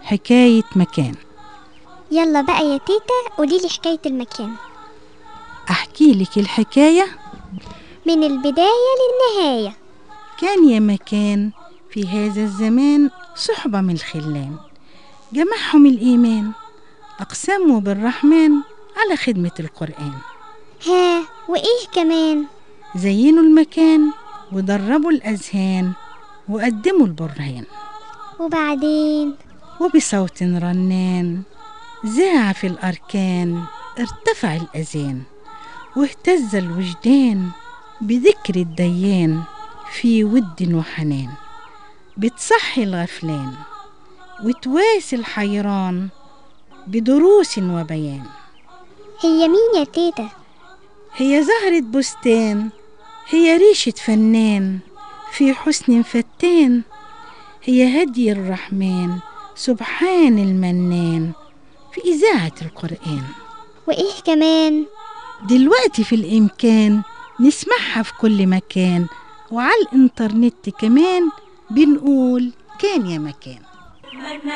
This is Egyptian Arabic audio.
حكاية مكان يلا بقى يا تيتا قوليلي حكاية المكان أحكي لك الحكاية من البداية للنهاية كان يا مكان في هذا الزمان صحبة من الخلان جمعهم الإيمان أقسموا بالرحمن على خدمة القرآن ها وإيه كمان زينوا المكان ودربوا الأذهان وقدموا البرهان وبعدين وبصوت رنان ذاع في الأركان ارتفع الأذان واهتز الوجدان بذكر الديان في ود وحنان بتصحي الغفلان وتواسي الحيران بدروس وبيان هي مين يا تيتا هي زهرة بستان هي ريشة فنان في حسن فتان هي هدي الرحمن سبحان المنان في إذاعة القرآن وإيه كمان دلوقتي في الإمكان نسمعها في كل مكان وعلى الإنترنت كمان بنقول كان يا مكان